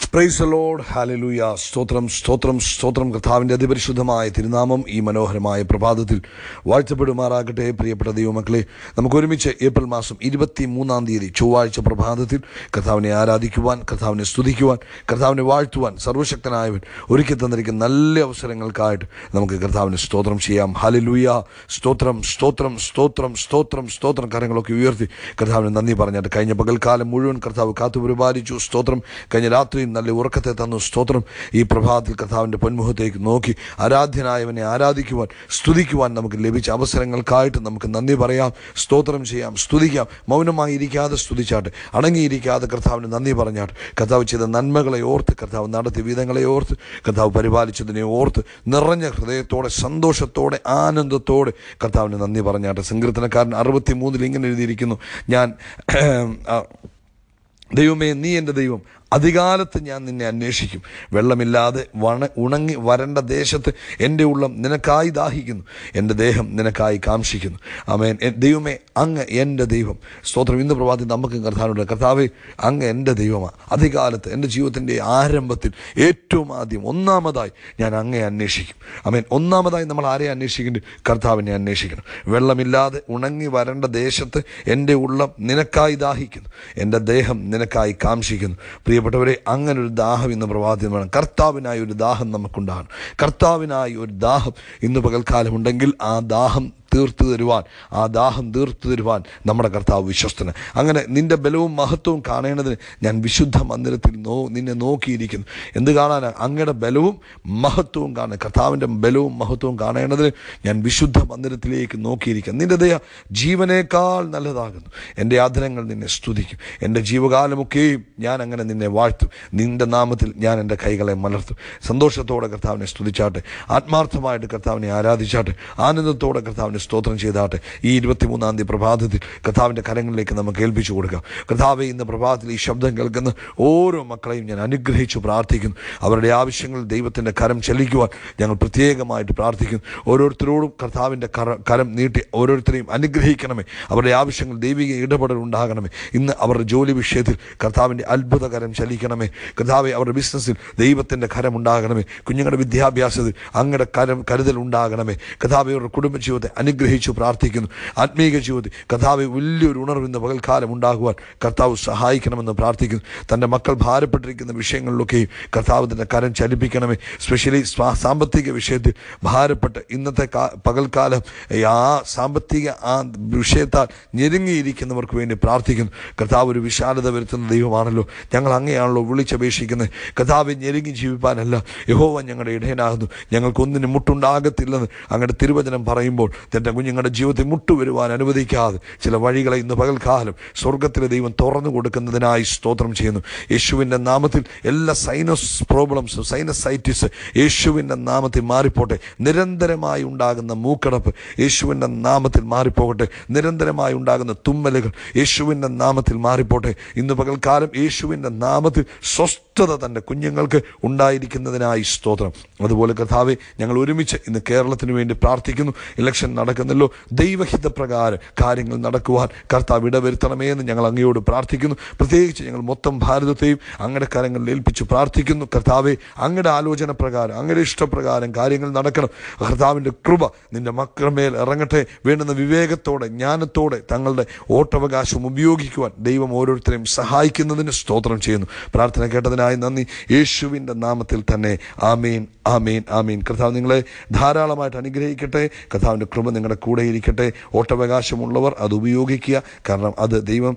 price load hallelujah സ്തോത്രം സ്തോത്രം സ്തോത്രം കർത്താവിൻ്റെ അതിപരിശുദ്ധമായ തിരുനാമം ഈ മനോഹരമായ പ്രഭാതത്തിൽ വാഴ്ത്തപ്പെടുമാറാകട്ടെ പ്രിയപ്പെട്ട ദൈവമക്കളെ നമുക്ക് ഒരുമിച്ച് ഏപ്രിൽ മാസം ഇരുപത്തി മൂന്നാം തീയതി ചൊവ്വാഴ്ച പ്രഭാതത്തിൽ കർത്താവിനെ ആരാധിക്കുവാൻ കർത്താവിനെ സ്തുതിക്കുവാൻ കർത്താവിനെ വാഴ്ത്തുവാൻ സർവശക്തനായവൻ ഒരുക്കി തന്നിരിക്കുന്ന നല്ല അവസരങ്ങൾക്കായിട്ട് നമുക്ക് കർത്താവിന് സ്തോത്രം ചെയ്യാം ഹാലലൂയ സ്തോത്രം സ്തോത്രം സ്തോത്രം സ്തോത്രം സ്തോത്രം കാര്യങ്ങളൊക്കെ ഉയർത്തി കർത്താവിന് നന്ദി പറഞ്ഞിട്ട് കഴിഞ്ഞ പകൽക്കാലം മുഴുവൻ കർത്താവ് കാത്തു പരിപാലിച്ചു സ്തോത്രം കഴിഞ്ഞ രാത്രിയും നല്ല ഉറക്കത്തെ തന്നു സ്തോത്രം ഈ പ്രഭാതത്തിൽ കർത്താവിൻ്റെ പൊന്മുഖത്തേക്ക് നോക്കി ആരാധ്യനായവനെ ആരാധിക്കുവാൻ സ്തുതിക്കുവാൻ നമുക്ക് ലഭിച്ച അവസരങ്ങൾക്കായിട്ട് നമുക്ക് നന്ദി പറയാം സ്തോത്രം ചെയ്യാം സ്തുതിക്കാം മൗനമായി ഇരിക്കാതെ സ്തുതിച്ചാട്ട് അടങ്ങിയിരിക്കാതെ കർത്താവിന് നന്ദി പറഞ്ഞാട്ട് കർത്താവ് ചെയ്ത നന്മകളെ ഓർത്ത് കർത്താവ് നടത്തിയ വിധങ്ങളെ ഓർത്ത് കർത്താവ് പരിപാലിച്ചതിനെ ഓർത്ത് നിറഞ്ഞ ഹൃദയത്തോടെ സന്തോഷത്തോടെ ആനന്ദത്തോടെ കർത്താവിന് നന്ദി പറഞ്ഞാട്ട് സങ്കീർത്തനക്കാരൻ അറുപത്തി മൂന്നിൽ ഇങ്ങനെ എഴുതിയിരിക്കുന്നു ഞാൻ ആ, ദൈവമേ നീ എൻ്റെ ദൈവം അധികാലത്ത് ഞാൻ നിന്നെ അന്വേഷിക്കും വെള്ളമില്ലാതെ വണ ഉണങ്ങി വരണ്ട ദേശത്ത് എൻ്റെ ഉള്ളം നിനക്കായി ദാഹിക്കുന്നു എൻ്റെ ദേഹം നിനക്കായി കാംക്ഷിക്കുന്നു ആമേൻ എ- ദൈവമേ അങ്ങ് എൻ്റെ ദൈവം സ്തോത്രം ഇന്ന് പ്രഭാതി നമുക്ക് കർത്താവിനുണ്ട് കർത്താവെ അങ്ങ് എൻ്റെ ദൈവമാണ് അധികാലത്ത് എൻ്റെ ജീവിതത്തിൻ്റെ ആരംഭത്തിൽ ഏറ്റവും ആദ്യം ഒന്നാമതായി ഞാൻ അങ്ങേ അന്വേഷിക്കും ആമേൻ ഒന്നാമതായി നമ്മൾ ആരെ അന്വേഷിക്കേണ്ടത് കർത്താവിനെ അന്വേഷിക്കണം വെള്ളമില്ലാതെ ഉണങ്ങി വരണ്ട ദേശത്ത് എൻ്റെ ഉള്ളം നിനക്കായി ദാഹിക്കുന്നു എൻ്റെ ദേഹം നിനക്കായി കാംക്ഷിക്കുന്നു പ്രിയപ്പെട്ടവരെ അങ്ങനെ ഒരു ദാഹം ഇന്ന് പ്രഭാതത്തിൽ വേണം കർത്താവിനായി ഒരു ദാഹം നമുക്കുണ്ടാകണം കർത്താവിനായി ഒരു ദാഹം ഇന്ന് പകൽക്കാലം ഉണ്ടെങ്കിൽ ആ ദാഹം തീർത്തു തരുവാൻ ആ ദാഹം തീർത്തു തരുവാൻ നമ്മുടെ കർത്താവ് വിശ്വസ്തന് അങ്ങനെ നിന്റെ ബലവും മഹത്വവും കാണേണ്ടതിന് ഞാൻ വിശുദ്ധ മന്ദിരത്തിൽ നോ നിന്നെ നോക്കിയിരിക്കുന്നു എന്ത് കാണാനാണ് അങ്ങയുടെ ബലവും മഹത്വവും കാണാൻ കർത്താവിൻ്റെ ബലവും മഹത്വവും കാണേണ്ടതിന് ഞാൻ വിശുദ്ധ മന്ദിരത്തിലേക്ക് നോക്കിയിരിക്കുന്നു നിന്റെ ദയ ജീവനേക്കാൾ നല്ലതാകുന്നു എൻ്റെ ആദരങ്ങൾ നിന്നെ സ്തുതിക്കും എൻ്റെ ജീവകാലമൊക്കെയും ഞാൻ അങ്ങനെ നിന്നെ വാഴ്ത്തും നിന്റെ നാമത്തിൽ ഞാൻ എൻ്റെ കൈകളെ മലർത്തും സന്തോഷത്തോടെ കർത്താവിനെ സ്തുതിച്ചാട്ടെ ആത്മാർത്ഥമായിട്ട് കർത്താവിനെ ആരാധിച്ചാട്ടെ ആനന്ദത്തോടെ കർത്താവിനെ സ്തോത്രം ചെയ്താട്ടെ ഈ ഇരുപത്തിമൂന്നാം തീയതി പ്രഭാതത്തിൽ കർത്താവിൻ്റെ കരങ്ങളിലേക്ക് നമുക്ക് ഏൽപ്പിച്ചു കൊടുക്കാം കർത്താവെ ഇന്ന് പ്രഭാതത്തിൽ ഈ ശബ്ദം കേൾക്കുന്ന ഓരോ മക്കളെയും ഞാൻ അനുഗ്രഹിച്ചു പ്രാർത്ഥിക്കുന്നു അവരുടെ ആവശ്യങ്ങൾ ദൈവത്തിൻ്റെ കരം ചെല്ലിക്കുവാൻ ഞങ്ങൾ പ്രത്യേകമായിട്ട് പ്രാർത്ഥിക്കുന്നു ഓരോരുത്തരോടും കർത്താവിൻ്റെ കര കരം നീട്ടി ഓരോരുത്തരെയും അനുഗ്രഹിക്കണമേ അവരുടെ ആവശ്യങ്ങൾ ദൈവിക ഇടപെടൽ ഉണ്ടാകണമേ ഇന്ന് അവരുടെ ജോലി വിഷയത്തിൽ കർത്താവിൻ്റെ അത്ഭുത കരം ചലിക്കണമേ കർത്താവെ അവരുടെ ബിസിനസ്സിൽ ദൈവത്തിൻ്റെ കരം ഉണ്ടാകണമേ കുഞ്ഞുങ്ങളുടെ വിദ്യാഭ്യാസത്തിൽ അങ്ങയുടെ കരം കരുതൽ ഉണ്ടാകണമേ കർത്താവെ അവരുടെ കുടുംബജീവിതത്തെ അനുഗ്രഹിച്ചു പ്രാർത്ഥിക്കുന്നു ആത്മീക ജീവിതത്തിൽ കർത്താവെ വലിയൊരു ഉണർവ് ഇന്ന് പകൽക്കാലം ഉണ്ടാകുവാൻ കർത്താവ് സഹായിക്കണമെന്ന് പ്രാർത്ഥിക്കുന്നു തൻ്റെ മക്കൾ ഭാരപ്പെട്ടിരിക്കുന്ന വിഷയങ്ങളിലൊക്കെയും കർത്താവ് തൻ്റെ കരം ചലിപ്പിക്കണമേ സ്പെഷ്യലി സ്വാ- സാമ്പത്തിക വിഷയത്തിൽ ഭാരപ്പെട്ട് ഇന്നത്തെ കാ- പകൽക്കാലം ഈ ആ സാമ്പത്തിക ആ വിഷയത്താൽ ഞെരുങ്ങിയിരിക്കുന്നവർക്ക് വേണ്ടി പ്രാർത്ഥിക്കുന്നു കർത്താവ് ഒരു വിശാലത വരുത്തുന്ന ദൈവമാണല്ലോ ഞങ്ങൾ അങ്ങനെയാണല്ലോ വിളിച്ചപേക്ഷിക്കുന്നത് കർത്താവ് ഞെരുങ്ങി ജീവിപ്പാനല്ല യഹോവ ഞങ്ങളുടെ ഇടയനാകുന്നു ഞങ്ങൾക്കൊന്നിനും മുട്ടുണ്ടാകത്തില്ലെന്ന് അങ്ങയുടെ തിരുവചനം പറയുമ്പോൾ തൻ്റെ കുഞ്ഞുങ്ങളുടെ ജീവിതത്തിൽ മുട്ടുവരുവാൻ അനുവദിക്കാതെ ചില വഴികളെ ഇന്ന് പകൽക്കാലം സ്വർഗത്തിലെ ദൈവം തുറന്നു കൊടുക്കുന്നതിനായി സ്തോത്രം ചെയ്യുന്നു യേശുവിൻ്റെ നാമത്തിൽ എല്ലാ സൈനസ് പ്രോബ്ലംസും സൈനസൈറ്റിസ് യേശുവിൻ്റെ നാമത്തിൽ മാറിപ്പോട്ടെ നിരന്തരമായി ഉണ്ടാകുന്ന മൂക്കടപ്പ് യേശുവിൻ്റെ നാമത്തിൽ മാറിപ്പോകട്ടെ നിരന്തരമായി ഉണ്ടാകുന്ന തുമ്മലുകൾ യേശുവിൻ്റെ നാമത്തിൽ മാറിപ്പോട്ടെ ഇന്ന് പകൽക്കാലം യേശുവിൻ്റെ നാമത്തിൽ സ്വസ്ഥത തൻ്റെ കുഞ്ഞുങ്ങൾക്ക് ഉണ്ടായിരിക്കുന്നതിനായി സ്തോത്രം അതുപോലെ കർത്താവെ ഞങ്ങൾ ഒരുമിച്ച് ഇന്ന് കേരളത്തിന് വേണ്ടി പ്രാർത്ഥിക്കുന്നു ഇലക്ഷൻ നടക്കുന്നല്ലോ ദൈവഹിത പ്രകാരം കാര്യങ്ങൾ നടക്കുവാൻ കർത്താവ് ഇടവരുത്തണമേ എന്ന് ഞങ്ങൾ അങ്ങയോട് പ്രാർത്ഥിക്കുന്നു പ്രത്യേകിച്ച് ഞങ്ങൾ മൊത്തം ഭാരതത്തെയും അങ്ങയുടെ കരങ്ങളിൽ ഏൽപ്പിച്ച് പ്രാർത്ഥിക്കുന്നു കർത്താവെ അങ്ങയുടെ ആലോചന പ്രകാരം അങ്ങയുടെ ഇഷ്ടപ്രകാരം കാര്യങ്ങൾ നടക്കണം കർത്താവിൻ്റെ കൃപ നിന്റെ മക്കളുടെ മേൽ ഇറങ്ങട്ടെ വേണ്ടുന്ന വിവേകത്തോടെ ജ്ഞാനത്തോടെ തങ്ങളുടെ വോട്ടവകാശം ഉപയോഗിക്കുവാൻ ദൈവം ഓരോരുത്തരെയും സഹായിക്കുന്നതിന് സ്തോത്രം ചെയ്യുന്നു പ്രാർത്ഥന കേട്ടതിനായി നന്ദി യേശുവിൻ്റെ നാമത്തിൽ തന്നെ ആമീൻ ആമീൻ ആമീൻ കർത്താവ് നിങ്ങളെ ധാരാളമായിട്ട് അനുഗ്രഹിക്കട്ടെ കർത്താവിൻ്റെ കൃപ നിങ്ങളുടെ കൂടെ ഇരിക്കട്ടെ വോട്ടവകാശമുള്ളവർ അത് ഉപയോഗിക്കുക കാരണം അത് ദൈവം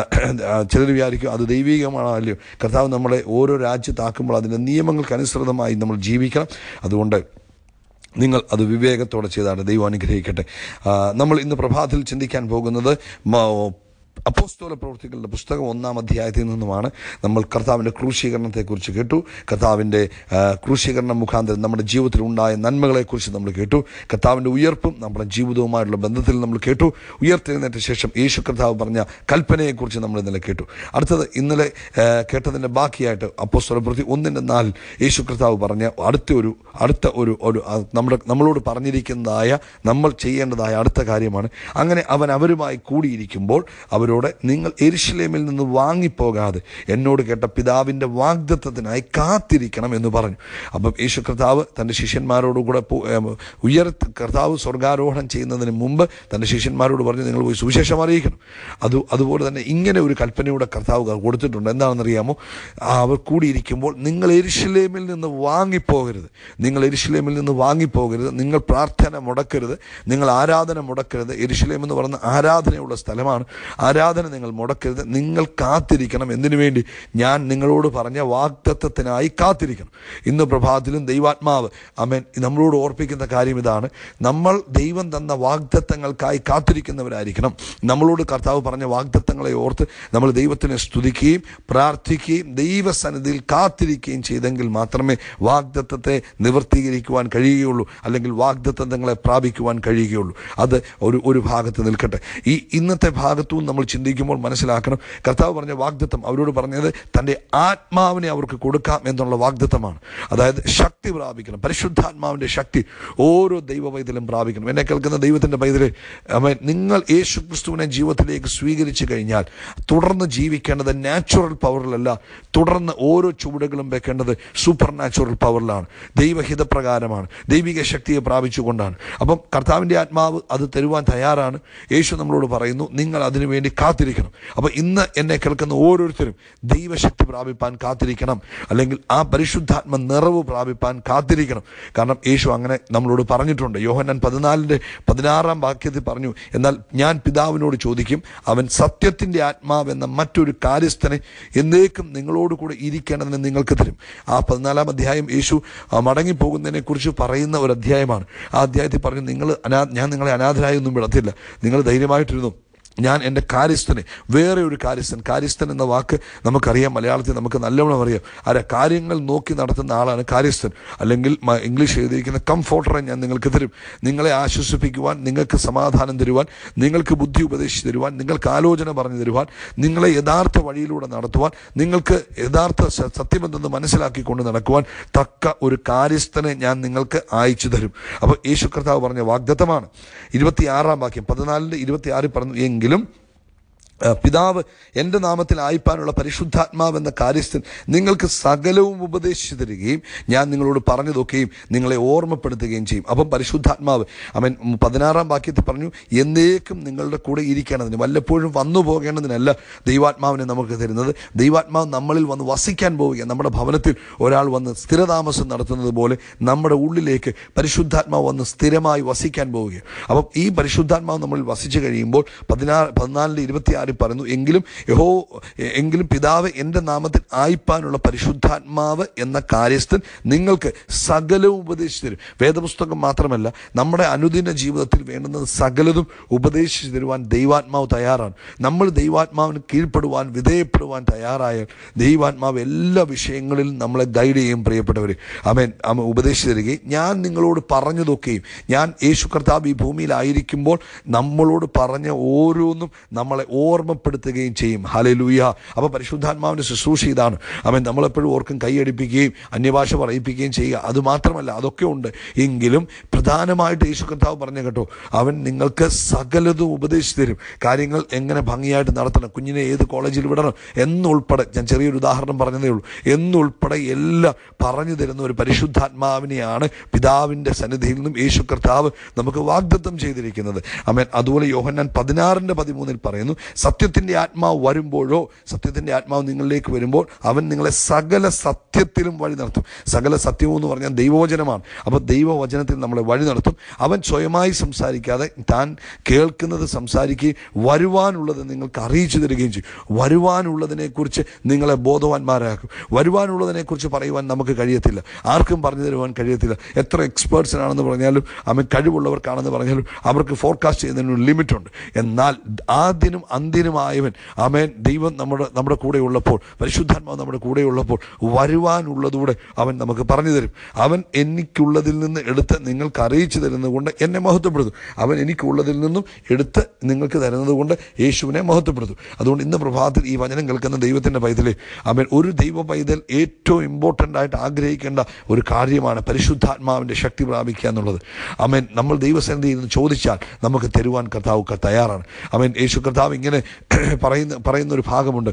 ചിലർ വിചാരിക്കും അത് ദൈവികമാണല്ലോ കർത്താവ് നമ്മളെ ഓരോ രാജ്യത്താക്കുമ്പോൾ അതിൻ്റെ നിയമങ്ങൾക്കനുസൃതമായി നമ്മൾ ജീവിക്കണം അതുകൊണ്ട് നിങ്ങൾ അത് വിവേകത്തോടെ ചെയ്താണ് ദൈവം അനുഗ്രഹിക്കട്ടെ ആ, നമ്മൾ ഇന്ന് പ്രഭാതത്തിൽ ചിന്തിക്കാൻ പോകുന്നത് മ- അപ്പോസ്തോല പ്രവൃത്തികളുടെ പുസ്തകം ഒന്നാം അധ്യായത്തിൽ നിന്നുമാണ് നമ്മൾ കർത്താവിൻ്റെ ക്രൂശീകരണത്തെക്കുറിച്ച് കേട്ടു കർത്താവിൻ്റെ ആ, ക്രൂശീകരണം മുഖാന്തരം നമ്മുടെ ജീവിതത്തിൽ ഉണ്ടായ നന്മകളെക്കുറിച്ച് നമ്മൾ കേട്ടു കർത്താവിൻ്റെ ഉയർപ്പും നമ്മുടെ ജീവിതവുമായിട്ടുള്ള ബന്ധത്തിൽ നമ്മൾ കേട്ടു ഉയർത്തെഴുന്നേറ്റ ശേഷം യേശു കർത്താവ് പറഞ്ഞ കൽപ്പനയെക്കുറിച്ച് നമ്മൾ ഇന്നലെ കേട്ടു അടുത്തത് ഇന്നലെ ആ, കേട്ടതിൻ്റെ ബാക്കിയായിട്ട് അപ്പോസ്തോല പ്രവൃത്തി ഒന്നിൻ്റെ നാലിൽ യേശു കർത്താവ് പറഞ്ഞ അടുത്ത ഒരു അടുത്ത ഒരു ഒരു ആ, നമ്മുടെ നമ്മളോട് പറഞ്ഞിരിക്കുന്നതായ നമ്മൾ ചെയ്യേണ്ടതായ അടുത്ത കാര്യമാണ് അങ്ങനെ അവൻ അവരുമായി കൂടിയിരിക്കുമ്പോൾ അവർ അവരോട് നിങ്ങൾ എരിശിലേമിൽ നിന്ന് വാങ്ങിപ്പോകാതെ എന്നോട് കേട്ട പിതാവിൻ്റെ വാഗ്ദത്വത്തിനായി കാത്തിരിക്കണം എന്ന് പറഞ്ഞു അപ്പം യേശു കർത്താവ് തൻ്റെ ശിഷ്യന്മാരോട് കൂടെ പോ- ഏം, ഉയർ കർത്താവ് സ്വർഗാരോഹണം ചെയ്യുന്നതിന് മുമ്പ് തൻ്റെ ശിഷ്യന്മാരോട് പറഞ്ഞു നിങ്ങൾ പോയി സുവിശേഷം അറിയിക്കണം അത് അതുപോലെ തന്നെ ഇങ്ങനെ ഒരു കൽപ്പനയുടെ കർത്താവ് കൊടുത്തിട്ടുണ്ട് എന്താണെന്നറിയാമോ ആ, അവർ കൂടിയിരിക്കുമ്പോൾ നിങ്ങൾ എരിശിലേമിൽ നിന്ന് വാങ്ങിപ്പോകരുത് നിങ്ങൾ എരിശിലേമിൽ നിന്ന് വാങ്ങിപ്പോകരുത് നിങ്ങൾ പ്രാർത്ഥന മുടക്കരുത് നിങ്ങൾ ആരാധന മുടക്കരുത് എരിശിലേം എന്ന് പറയുന്ന ആരാധനയുള്ള സ്ഥലമാണ് ആരാധന നിങ്ങൾ മുടക്കരുത് നിങ്ങൾ കാത്തിരിക്കണം എന്തിനു വേണ്ടി ഞാൻ നിങ്ങളോട് പറഞ്ഞ വാഗ്ദത്തത്തിനായി കാത്തിരിക്കണം ഇന്ന് പ്രഭാതത്തിലും ദൈവാത്മാവ് അമേൻ നമ്മളോട് ഓർപ്പിക്കുന്ന കാര്യം ഇതാണ് നമ്മൾ ദൈവം തന്ന വാഗ്ദത്തങ്ങൾക്കായി കാത്തിരിക്കുന്നവരായിരിക്കണം നമ്മളോട് കർത്താവ് പറഞ്ഞ വാഗ്ദത്തങ്ങളെ ഓർത്ത് നമ്മൾ ദൈവത്തിനെ സ്തുതിക്കുകയും പ്രാർത്ഥിക്കുകയും ദൈവസന്നിധിയിൽ കാത്തിരിക്കുകയും ചെയ്തെങ്കിൽ മാത്രമേ വാഗ്ദത്തത്തെ നിവർത്തീകരിക്കുവാൻ കഴിയുകയുള്ളൂ അല്ലെങ്കിൽ വാഗ്ദത്തങ്ങളെ പ്രാപിക്കുവാൻ കഴിയുകയുള്ളൂ അത് ഒരു ഒരു ഭാഗത്ത് നിൽക്കട്ടെ ഈ ഇന്നത്തെ ഭാഗത്തും നമ്മൾ ചിന്തിക്കുമ്പോൾ മനസ്സിലാക്കണം കർത്താവ് പറഞ്ഞ വാഗ്ദത്തം അവരോട് പറഞ്ഞത് തൻ്റെ ആത്മാവിനെ അവർക്ക് കൊടുക്കാം എന്നുള്ള വാഗ്ദത്തമാണ് അതായത് ശക്തി പ്രാപിക്കണം പരിശുദ്ധാത്മാവിൻ്റെ ശക്തി ഓരോ ദൈവ പൈതലും പ്രാപിക്കണം എന്നെ കേൾക്കുന്ന ദൈവത്തിൻ്റെ പൈതലെ അവൻ നിങ്ങൾ യേശു ക്രിസ്തുവിനെ ജീവിതത്തിലേക്ക് സ്വീകരിച്ചു കഴിഞ്ഞാൽ തുടർന്ന് ജീവിക്കേണ്ടത് നാച്ചുറൽ പവറിലല്ല തുടർന്ന് ഓരോ ചുവടുകളും വെക്കേണ്ടത് സൂപ്പർ നാച്ചുറൽ പവറിലാണ് ദൈവഹിതപ്രകാരമാണ് ദൈവിക ശക്തിയെ പ്രാപിച്ചുകൊണ്ടാണ് അപ്പം കർത്താവിൻ്റെ ആത്മാവ് അത് തരുവാൻ തയ്യാറാണ് യേശു നമ്മളോട് പറയുന്നു നിങ്ങൾ അതിനു വേണ്ടി കാത്തിരിക്കണം അപ്പം ഇന്ന് എന്നെ കേൾക്കുന്ന ഓരോരുത്തരും ദൈവശക്തി പ്രാപിപ്പാൻ കാത്തിരിക്കണം അല്ലെങ്കിൽ ആ പരിശുദ്ധാത്മ നിറവ് പ്രാപിപ്പാൻ കാത്തിരിക്കണം കാരണം യേശു അങ്ങനെ നമ്മളോട് പറഞ്ഞിട്ടുണ്ട് യോഹന്നാൻ പതിനാലിൻ്റെ പതിനാറാം വാക്യത്തിൽ പറഞ്ഞു എന്നാൽ ഞാൻ പിതാവിനോട് ചോദിക്കും അവൻ സത്യത്തിൻ്റെ ആത്മാവെന്ന മറ്റൊരു കാര്യസ്ഥനെ എന്നേക്കും നിങ്ങളോട് കൂടെ ഇരിക്കേണ്ടതിന് നിങ്ങൾക്ക് തരും ആ പതിനാലാം അധ്യായം യേശു ആ, മടങ്ങിപ്പോകുന്നതിനെ കുറിച്ച് പറയുന്ന ഒരു അധ്യായമാണ് ആ അധ്യായത്തിൽ പറഞ്ഞു നിങ്ങൾ അനാ ഞാൻ നിങ്ങളെ അനാഥരായൊന്നും വിടത്തില്ല നിങ്ങൾ ധൈര്യമായിട്ടിരുന്നു ഞാൻ എൻ്റെ കാര്യസ്ഥനെ വേറെ ഒരു കാര്യസ്ഥൻ കാര്യസ്ഥൻ എന്ന വാക്ക് നമുക്കറിയാം മലയാളത്തിൽ നമുക്ക് നല്ലവണ്ണം അറിയാം ആരെ കാര്യങ്ങൾ നോക്കി നടത്തുന്ന ആളാണ് കാര്യസ്ഥൻ അല്ലെങ്കിൽ മ- ഇംഗ്ലീഷ് എഴുതിയിരിക്കുന്ന കംഫോർട്ടറെ ഞാൻ നിങ്ങൾക്ക് തരും നിങ്ങളെ ആശ്വസിപ്പിക്കുവാൻ നിങ്ങൾക്ക് സമാധാനം തരുവാൻ നിങ്ങൾക്ക് ബുദ്ധി ഉപദേശിച്ച് തരുവാൻ നിങ്ങൾക്ക് ആലോചന പറഞ്ഞു തരുവാൻ നിങ്ങളെ യഥാർത്ഥ വഴിയിലൂടെ നടത്തുവാൻ നിങ്ങൾക്ക് യഥാർത്ഥ സ- സത്യമെന്തെന്ന് മനസ്സിലാക്കിക്കൊണ്ട് നടക്കുവാൻ തക്ക ഒരു കാര്യസ്ഥനെ ഞാൻ നിങ്ങൾക്ക് അയച്ചു തരും അപ്പോൾ യേശു കർത്താവ് പറഞ്ഞ വാഗ്ദത്തമാണ് ഇരുപത്തിയാറാം വാക്യം പതിനാലിൻ്റെ ഇരുപത്തിയാറിൽ പറഞ്ഞു എങ്കിലും ആ, പിതാവ് എൻ്റെ നാമത്തിൽ അയപ്പാനുള്ള പരിശുദ്ധാത്മാവെന്ന കാര്യസ്ഥൻ നിങ്ങൾക്ക് സകലവും ഉപദേശിച്ചു തരികയും ഞാൻ നിങ്ങളോട് പറഞ്ഞതൊക്കെയും നിങ്ങളെ ഓർമ്മപ്പെടുത്തുകയും ചെയ്യും അപ്പം പരിശുദ്ധാത്മാവ് അവൻ പതിനാറാം വാക്യത്തിൽ പറഞ്ഞു എന്നേക്കും നിങ്ങളുടെ കൂടെ ഇരിക്കേണ്ടതിന് വല്ലപ്പോഴും വന്നു പോകേണ്ടതിനല്ല ദൈവാത്മാവിനെ നമുക്ക് തരുന്നത് ദൈവാത്മാവ് നമ്മളിൽ വന്ന് വസിക്കാൻ പോവുക നമ്മുടെ ഭവനത്തിൽ ഒരാൾ വന്ന് സ്ഥിരതാമസം നടത്തുന്നത് പോലെ നമ്മുടെ ഉള്ളിലേക്ക് പരിശുദ്ധാത്മാവ് വന്ന് സ്ഥിരമായി വസിക്കാൻ പോവുകയാണ് അപ്പം ഈ പരിശുദ്ധാത്മാവ് നമ്മളിൽ വസിച്ചു കഴിയുമ്പോൾ പതിനാറ് പതിനാലിൻ്റെ ഇരുപത്തിയാറിൽ പറയുന്നു എങ്കിലും യഹോ എങ്കിലും പിതാവ് എൻ്റെ നാമത്തിൽ ആയിപ്പാനുള്ള പരിശുദ്ധാത്മാവ് എന്ന കാര്യസ്ഥൻ നിങ്ങൾക്ക് സകലവും ഉപദേശിച്ചു തരും വേദപുസ്തകം മാത്രമല്ല നമ്മുടെ അനുദിന ജീവിതത്തിൽ വേണ്ടുന്നത് സകലതും ഉപദേശിച്ചു തരുവാൻ ദൈവാത്മാവ് തയ്യാറാണ് നമ്മൾ ദൈവാത്മാവിന് കീഴ്പ്പെടുവാൻ വിധേയപ്പെടുവാൻ തയ്യാറായാൽ ദൈവാത്മാവ് എല്ലാ വിഷയങ്ങളിലും നമ്മളെ ഗൈഡ് ചെയ്യും പ്രിയപ്പെട്ടവർ അവൻ അവൻ ഉപദേശിച്ചു തരികയും ഞാൻ നിങ്ങളോട് പറഞ്ഞതൊക്കെയും ഞാൻ യേശു കർത്താവ് ഈ ഭൂമിയിലായിരിക്കുമ്പോൾ നമ്മളോട് പറഞ്ഞ ഓരോന്നും നമ്മളെ ഓർമ്മപ്പെടുത്തുകയും ചെയ്യും ഹലലൂയ അപ്പോൾ പരിശുദ്ധാത്മാവിൻ്റെ ശുശ്രൂഷ ഇതാണ് അവൻ നമ്മളെപ്പോഴും ഓർക്കും കൈയടിപ്പിക്കുകയും അന്യഭാഷ പറയിപ്പിക്കുകയും ചെയ്യുക അതുമാത്രമല്ല അതൊക്കെ ഉണ്ട് എങ്കിലും പ്രധാനമായിട്ട് യേശു കർത്താവ് പറഞ്ഞ കേട്ടോ അവൻ നിങ്ങൾക്ക് സകലതും ഉപദേശിച്ചു തരും കാര്യങ്ങൾ എങ്ങനെ ഭംഗിയായിട്ട് നടത്തണം കുഞ്ഞിനെ ഏത് കോളേജിൽ വിടണം എന്നുൾപ്പെടെ ഞാൻ ചെറിയൊരു ഉദാഹരണം പറഞ്ഞതേ ഉള്ളൂ എന്നുൾപ്പെടെ എല്ലാം പറഞ്ഞു തരുന്ന ഒരു പരിശുദ്ധാത്മാവിനെയാണ് പിതാവിൻ്റെ സന്നിധിയിൽ നിന്നും യേശു കർത്താവ് നമുക്ക് വാഗ്ദത്തം ചെയ്തിരിക്കുന്നത് അമേൻ അതുപോലെ യോഹന്നാൻ പതിനാറിൻ്റെ പതിമൂന്നിൽ പറയുന്നു സത്യത്തിൻ്റെ ആത്മാവ് വരുമ്പോഴോ സത്യത്തിൻ്റെ ആത്മാവ് നിങ്ങളിലേക്ക് വരുമ്പോൾ അവൻ നിങ്ങളെ സകല സത്യത്തിലും വഴി നടത്തും സകല സത്യവും എന്ന് പറഞ്ഞാൽ ദൈവവചനമാണ് അപ്പോൾ ദൈവവചനത്തിൽ നമ്മളെ വഴി നടത്തും അവൻ സ്വയമായി സംസാരിക്കാതെ താൻ കേൾക്കുന്നത് സംസാരിക്കുകയും വരുവാനുള്ളത് നിങ്ങൾക്ക് അറിയിച്ചു തരികയും ചെയ്യും വരുവാനുള്ളതിനെക്കുറിച്ച് നിങ്ങളെ ബോധവാന്മാരാക്കും വരുവാനുള്ളതിനെക്കുറിച്ച് പറയുവാൻ നമുക്ക് കഴിയത്തില്ല ആർക്കും പറഞ്ഞു തരുവാൻ കഴിയത്തില്ല എത്ര എക്സ്പേർട്സിനാണെന്ന് പറഞ്ഞാലും അവൻ കഴിവുള്ളവർക്കാണെന്ന് പറഞ്ഞാലും അവർക്ക് ഫോർകാസ്റ്റ് ചെയ്യുന്നതിന് ഒരു ലിമിറ്റുണ്ട് എന്നാൽ ആദ്യനും അന്ത്യനുമായവൻ അവൻ ദൈവം നമ്മുടെ നമ്മുടെ കൂടെ ഉള്ളപ്പോൾ പരിശുദ്ധാത്മാവ് നമ്മുടെ കൂടെ ഉള്ളപ്പോൾ വരുവാനുള്ളതൂടെ അവൻ നമുക്ക് പറഞ്ഞു തരും അവൻ എനിക്കുള്ളതിൽ നിന്ന് എടുത്ത് നിങ്ങൾക്ക് അറിയിച്ചു തരുന്നത് കൊണ്ട് എന്നെ മഹത്വപ്പെടുത്തും അവൻ എനിക്കുള്ളതിൽ നിന്നും എടുത്ത് നിങ്ങൾക്ക് തരുന്നത് കൊണ്ട് യേശുവിനെ മഹത്വപ്പെടുത്തും അതുകൊണ്ട് ഇന്ന് പ്രഭാതത്തിൽ ഈ വചനം കേൾക്കുന്ന ദൈവത്തിൻ്റെ പൈതലെ അവൻ ഒരു ദൈവ പൈതൽ ഏറ്റവും ഇമ്പോർട്ടൻ്റ് ആയിട്ട് ആഗ്രഹിക്കേണ്ട ഒരു കാര്യമാണ് പരിശുദ്ധാത്മാവിൻ്റെ ശക്തി പ്രാപിക്കുക എന്നുള്ളത് അവൻ നമ്മൾ ദൈവസന്നിധിയിൽ നിന്ന് ചോദിച്ചാൽ നമുക്ക് തരുവാൻ കർത്താവ് ക- തയ്യാറാണ് അവൻ യേശു കർത്താവ് ഇങ്ങനെ പറയുന്ന പറയുന്ന ഒരു ഭാഗമുണ്ട്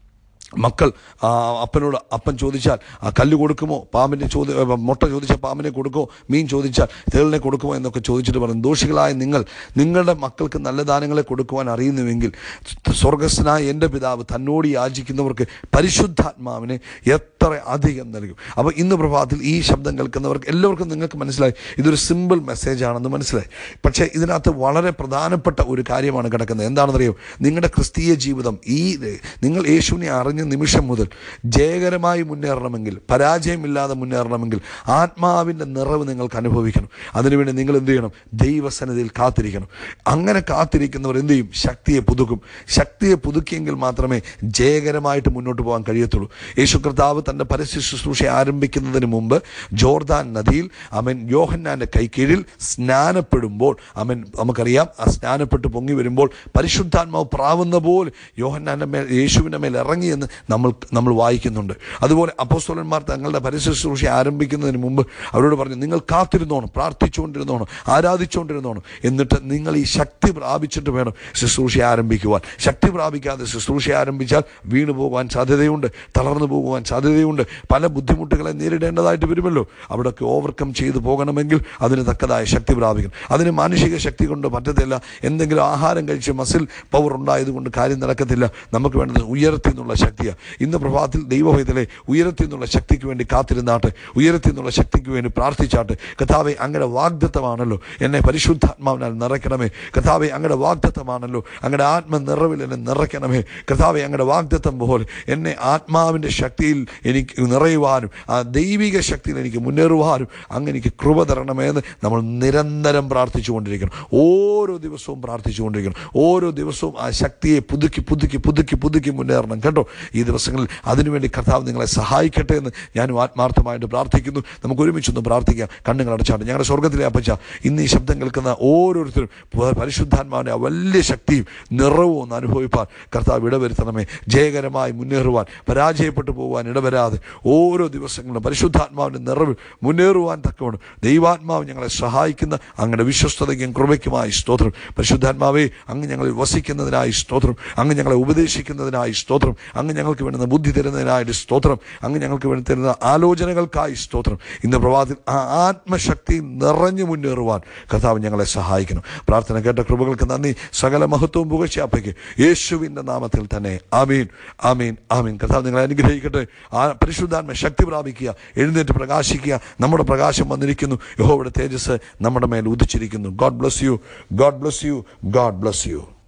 മക്കൾ ആ, അപ്പനോട് അപ്പൻ ചോദിച്ചാൽ ആ കല്ല് കൊടുക്കുമോ പാമ്പിനെ ചോദി ഏ, മുട്ട ചോദിച്ചാൽ പാമ്പിനെ കൊടുക്കുമോ മീൻ ചോദിച്ചാൽ തേളിനെ കൊടുക്കുമോ എന്നൊക്കെ ചോദിച്ചിട്ട് പറയും ദോഷികളായ നിങ്ങൾ നിങ്ങളുടെ മക്കൾക്ക് നല്ല ദാനങ്ങളെ കൊടുക്കുവാൻ അറിയുന്നുവെങ്കിൽ സ്വർഗസ്നായ എൻ്റെ പിതാവ് തന്നോട് യാചിക്കുന്നവർക്ക് പരിശുദ്ധാത്മാവിനെ എത്ര അധികം നൽകും അപ്പോൾ ഇന്ന് പ്രഭാതത്തിൽ ഈ ശബ്ദം കേൾക്കുന്നവർക്ക് എല്ലാവർക്കും നിങ്ങൾക്ക് മനസ്സിലായി ഇതൊരു സിമ്പിൾ മെസ്സേജ് ആണെന്ന് മനസ്സിലായി പക്ഷേ ഇതിനകത്ത് വളരെ പ്രധാനപ്പെട്ട ഒരു കാര്യമാണ് കിടക്കുന്നത് എന്താണെന്നറിയോ നിങ്ങളുടെ ക്രിസ്തീയ ജീവിതം ഈ നിങ്ങൾ യേശുവിനെ അറിഞ്ഞ നിമിഷം മുതൽ ജയകരമായി മുന്നേറണമെങ്കിൽ പരാജയമില്ലാതെ മുന്നേറണമെങ്കിൽ ആത്മാവിൻ്റെ നിറവ് നിങ്ങൾക്ക് അനുഭവിക്കണം അതിനുവേണ്ടി നിങ്ങൾ എന്ത് ചെയ്യണം ദൈവസന്നിധിയിൽ കാത്തിരിക്കണം അങ്ങനെ കാത്തിരിക്കുന്നവർ എന്ത് ചെയ്യും ശക്തിയെ പുതുക്കും ശക്തിയെ പുതുക്കിയെങ്കിൽ മാത്രമേ ജയകരമായിട്ട് മുന്നോട്ട് പോകാൻ കഴിയത്തുള്ളൂ യേശു കർത്താവ് തൻ്റെ പരസ്യ ശുശ്രൂഷ ആരംഭിക്കുന്നതിന് മുമ്പ് ജോർദാൻ നദിയിൽ അവൻ യോഹന്നാൻ്റെ കൈക്കീഴിൽ സ്നാനപ്പെടുമ്പോൾ അവൻ നമുക്കറിയാം ആ സ്നാനപ്പെട്ട് പൊങ്ങി വരുമ്പോൾ പരിശുദ്ധാത്മാവ് പ്രാവുന്ന പോലെ യോഹന്നാൻ്റെ മേൽ യേശുവിൻ്റെ മേൽ ഇറങ്ങിയെന്ന് നമ്മൾ നമ്മൾ വായിക്കുന്നുണ്ട് അതുപോലെ അപ്പോസ്തലന്മാർ തങ്ങളുടെ പരസ്യ ശുശ്രൂഷ ആരംഭിക്കുന്നതിന് മുമ്പ് അവരോട് പറഞ്ഞു നിങ്ങൾ കാത്തിരുന്നോണം പ്രാർത്ഥിച്ചുകൊണ്ടിരുന്നോണം ആരാധിച്ചുകൊണ്ടിരുന്നോണം എന്നിട്ട് നിങ്ങൾ ഈ ശക്തി പ്രാപിച്ചിട്ട് വേണം ശുശ്രൂഷ ആരംഭിക്കുവാൻ ശക്തി പ്രാപിക്കാതെ ശുശ്രൂഷ ആരംഭിച്ചാൽ വീണു പോകുവാൻ സാധ്യതയുണ്ട് തളർന്നു പോകുവാൻ സാധ്യതയുണ്ട് പല ബുദ്ധിമുട്ടുകളെ നേരിടേണ്ടതായിട്ട് വരുമല്ലോ അവിടെയൊക്കെ ഓവർകം ചെയ്തു പോകണമെങ്കിൽ അതിന് തക്കതായ ശക്തി പ്രാപിക്കണം അതിന് മാനുഷിക ശക്തി കൊണ്ട് പറ്റത്തില്ല എന്തെങ്കിലും ആഹാരം കഴിച്ച് മസിൽ പവർ ഉണ്ടായതുകൊണ്ട് കാര്യം നടക്കത്തില്ല നമുക്ക് വേണ്ടത് ഉയരത്തിൽ നിന്നുള്ള ശക്തിയാണ് ഇന്ന് പ്രഭാതത്തിൽ ദൈവഭയത്തിലെ ഉയരത്തിൽ നിന്നുള്ള ശക്തിക്ക് വേണ്ടി കാത്തിരുന്നാട്ടെ ഉയരത്തിൽ നിന്നുള്ള ശക്തിക്ക് വേണ്ടി പ്രാർത്ഥിച്ചാട്ടെ കഥാവെ അങ്ങനെ വാഗ്ദത്തമാണല്ലോ എന്നെ പരിശുദ്ധാത്മാവിനാൽ നിറയ്ക്കണമേ കഥാവെ അങ്ങയുടെ വാഗ്ദത്തമാണല്ലോ അങ്ങയുടെ ആത്മ നിറവിൽ എന്നെ നിറയ്ക്കണമേ കഥാവെ അങ്ങയുടെ വാഗ്ദത്തം പോലെ എന്നെ ആത്മാവിൻ്റെ ശക്തിയിൽ എനിക്ക് നിറയുവാനും ആ ദൈവിക ശക്തിയിൽ എനിക്ക് മുന്നേറുവാനും അങ്ങ് എനിക്ക് കൃപ തരണമേന്ന് നമ്മൾ നിരന്തരം പ്രാർത്ഥിച്ചുകൊണ്ടിരിക്കണം ഓരോ ദിവസവും പ്രാർത്ഥിച്ചുകൊണ്ടിരിക്കണം ഓരോ ദിവസവും ആ ശക്തിയെ പുതുക്കി പുതുക്കി പുതുക്കി പുതുക്കി മുന്നേറണം കേട്ടോ ഈ ദിവസങ്ങളിൽ അതിനുവേണ്ടി കർത്താവ് നിങ്ങളെ സഹായിക്കട്ടെ എന്ന് ഞാനും ആത്മാർത്ഥമായിട്ട് പ്രാർത്ഥിക്കുന്നു നമുക്ക് ഒരുമിച്ചൊന്ന് പ്രാർത്ഥിക്കാം കണ്ണുകൾ അടച്ചാണ് ഞങ്ങളുടെ സ്വർഗത്തിലെ അപ്പച്ച ഇന്ന് ഈ ശബ്ദം കേൾക്കുന്ന ഓരോരുത്തരും പ- പരിശുദ്ധാത്മാവിൻ്റെ ആ വലിയ ശക്തിയും നിറവും ഒന്ന് അനുഭവിപ്പാൻ കർത്താവ് ഇടവരുത്തണമേ ജയകരമായി മുന്നേറുവാൻ പരാജയപ്പെട്ടു പോകുവാൻ ഇടവരാതെ ഓരോ ദിവസങ്ങളിലും പരിശുദ്ധാത്മാവിൻ്റെ നിറവിൽ മുന്നേറുവാൻ തക്കവണ്ണം ദൈവാത്മാവ് ഞങ്ങളെ സഹായിക്കുന്ന അങ്ങയുടെ വിശ്വസ്തതയ്ക്കും കൃപയ്ക്കുമായി സ്തോത്രം പരിശുദ്ധാത്മാവേ അങ്ങ് ഞങ്ങളിൽ വസിക്കുന്നതിനായി സ്തോത്രം അങ്ങ് ഞങ്ങളെ ഉപദേശിക്കുന്നതിനായി സ്തോത്രം അങ്ങ് ഞങ്ങൾക്ക് വേണ്ടുന്ന ബുദ്ധി തരുന്നതിനായിട്ട് സ്തോത്രം അങ്ങ് ഞങ്ങൾക്ക് വേണ്ടി തരുന്ന ആലോചനകൾക്കായി സ്തോത്രം ഇന്ന് പ്രഭാതത്തിൽ ആ ആത്മശക്തി നിറഞ്ഞു മുന്നേറുവാൻ കർത്താവ് ഞങ്ങളെ സഹായിക്കണം പ്രാർത്ഥന കേട്ട കൃപകൾക്ക് നന്ദി സകല മഹത്വവും പുകഴ്ചയാപ്പയ്ക്ക് യേശുവിൻ്റെ നാമത്തിൽ തന്നെ ആമീൻ ആമീൻ ആമീൻ കർത്താവ് നിങ്ങളെ അനുഗ്രഹിക്കട്ടെ ആ പരിശുദ്ധാത്മ ശക്തി പ്രാപിക്കുക എഴുന്നേറ്റ് പ്രകാശിക്കുക നമ്മുടെ പ്രകാശം വന്നിരിക്കുന്നു യഹോവയുടെ തേജസ് നമ്മുടെ മേൽ ഉദിച്ചിരിക്കുന്നു God bless you God bless you God bless U